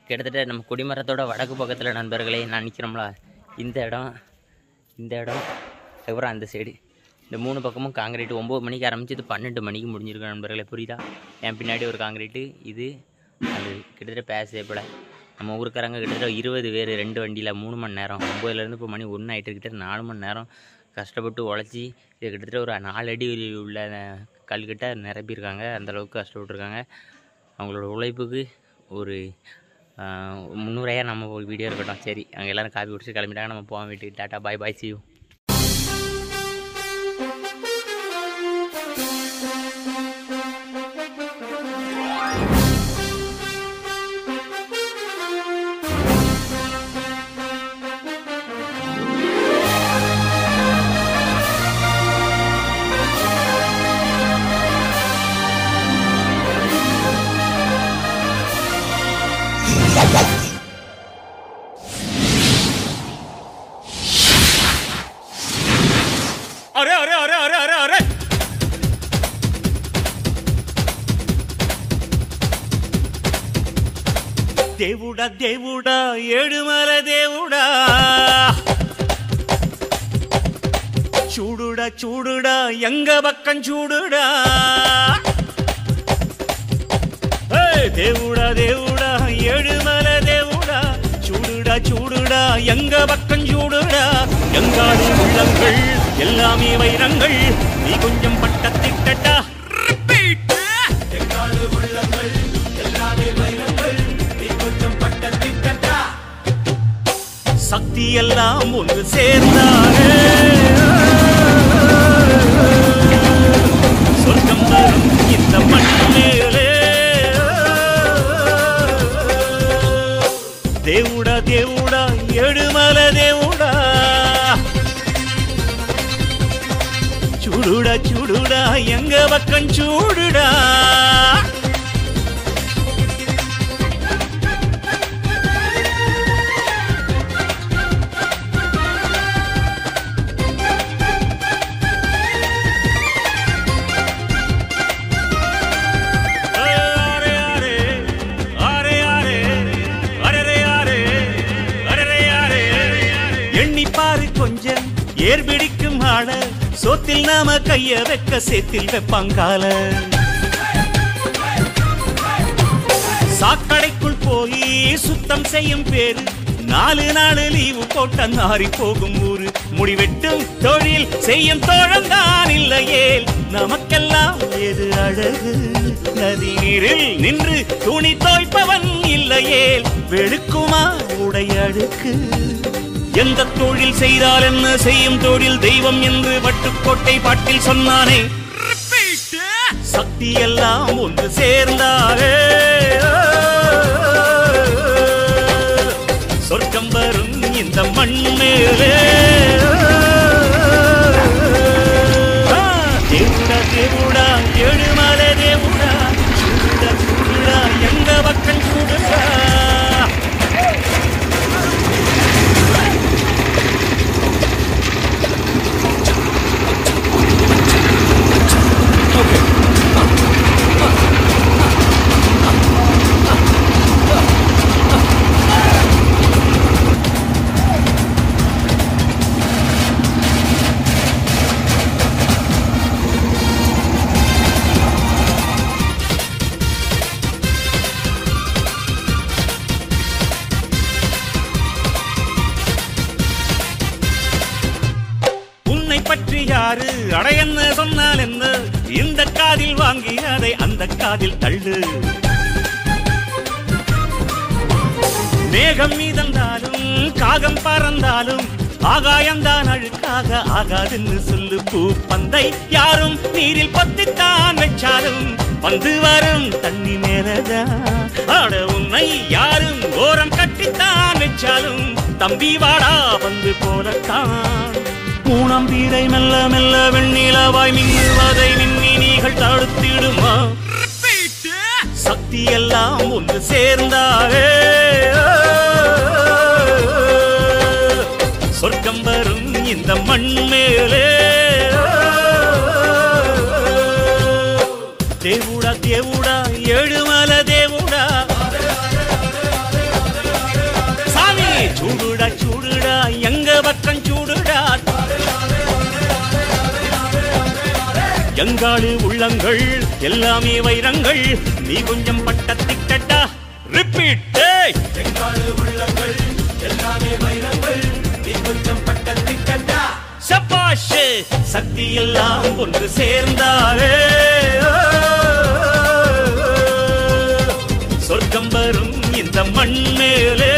கிட்டத்தட்ட நம்ம கொடிமரத்தோட வடக்கு பக்கத்தில் நண்பர்களே நான் நிற்கிறோம்ல இந்த இடம் இந்த இடம் அதுக்கப்புறம் அந்த சைடு இந்த மூணு பக்கமும் காங்கிரீட் ஒம்பது மணிக்கு ஆரம்பிச்சு இது பன்னெண்டு மணிக்கு முடிஞ்சிருக்கும் நண்பர்களே புரியுதா என் பின்னாடி ஒரு காங்கிரீட்டு இது அது கிட்டத்தட்ட பேசேப்பில் நம்ம ஊருக்காரங்க கிட்டத்தட்ட இருபது பேர் ரெண்டு வண்டியில் மூணு மணி நேரம் ஒம்பதுலேருந்து இப்போ மணி ஒன்று ஆகிட்டு கிட்ட நாலு மணி நேரம் கஷ்டப்பட்டு உழைச்சி இது கிட்டத்தட்ட ஒரு நாலு அடி உள்ள கல்கிட்ட நிரப்பியிருக்காங்க அந்தளவுக்கு கஷ்டப்பட்டுருக்காங்க அவங்களோட உழைப்புக்கு ஒரு முந்நூறாயிரம் நம்ம ஒரு வீடியோ இருக்கட்டும் சரி அங்கே எல்லோரும் காப்பி குடிச்சு கிளம்பிட்டாங்க நம்ம போவோம் வீட்டுக்கு tata bye bye see you अरे अरे अरे अरे अरे अरे దేవుడా దేవుడా ఏడుమల దేవుడా చూడుడా చూడుడా ఎంగ పక్కం చూడుడా ஏய், దేవుడా దేవుడా ஏழுமல దేవుడా చూడుடா చూడుடா எங்க பக்கம் చూడుடா எங்காடு உள்ளங்கள் எல்லாமே வைரங்கள் நீ கொஞ்சம் பட்டத்திட்டா எங்காடு உள்ளங்கள் எல்லாமே வைரங்கள் நீ கொஞ்சம் பட்டத்திட்டா சக்தி எல்லாம் ஒன்று சேர்ந்தாரே சொர்க்கம் வரும் இந்த மண் மேலே దేవుడా దేవుడా ఏడుమల దేవుడా చూడుడా చూడుడా ఎంగ పక్కం చూడుడా அரே அரே அரே அரே அரே அரே அரே அரே எண்ணி பாரு கொஞ்சம் ஏர் பிடிக்கும் ஆள சோத்தில் நாம கைய வைக்க சேத்தில் வெப்பாங்கால சாக்கடைக்குள் போய் சுத்தம் செய்யும் பேரு நாலு நாலு லீவு போட்ட நாரி போகும் ஊரு முடிவெட்டும் தொழில் செய்யும் தோழந்தான் இல்லையே நமக்கெல்லாம் எது அழகு நதி நீரில் நின்று துணி தோய்ப்பவன் இல்லையே வெளுக்குமா உடை அழுக்கு எந்த தொழில் செய்தால் என்ன செய்யும் தொழில் தெய்வம் என்று வட்டுக்கோட்டை பாட்டில் சொன்னானே சக்தி எல்லாம் ஒன்று சேர்ந்தாரே சொர்க்கம் வரும் இந்த மண் மேலே ஆ, தேவுடா தேவுடா ஏழுமலை தேவுடா சூடுடா சூடுடா எங்க பக்கம் சூடுடா உன்னை பற்றி யாரு அட என்ன சொன்னால் என்ன இந்த காதில் வாங்கி அதை அந்த காதில் தள்ளு மேகம் மீதந்தாலும் காகம் பறந்தாலும் ஆகாயம்தான் அழுக்காக ஆகாதுன்னு சொல்லு பூ பந்தை யாரும் நீரில் பத்தித்தான் வச்சாலும் வந்து வரும் தண்ணி மேலதான் ஆட உன்னை யாரும் ஓரம் கட்டித்தான் வச்சாலும் தம்பி வாடா வந்து போலத்தான் மூணாம் பீரை மெல்ல மெல்ல வெண்ணிலவாய் மின்னுவதை மின்மினிகள் தடுத்திடுமா சக்தி எல்லாம் ஒன்று சேர்ந்தாரே சொர்க்கம் வரும் இந்த மண் மேலே దేవుడా దేవుడా ఏడుమల దేవుడా எங்காடு உள்ளங்கள் எல்லாமே வைரங்கள் நீ கொஞ்சம் பட்ட திக்கட்டா ரிப்பீட் சப்பாஷ் சக்தி எல்லாம் ஒன்று சேர்ந்தாரே சொர்க்கம் வரும் இந்த மண் மேலே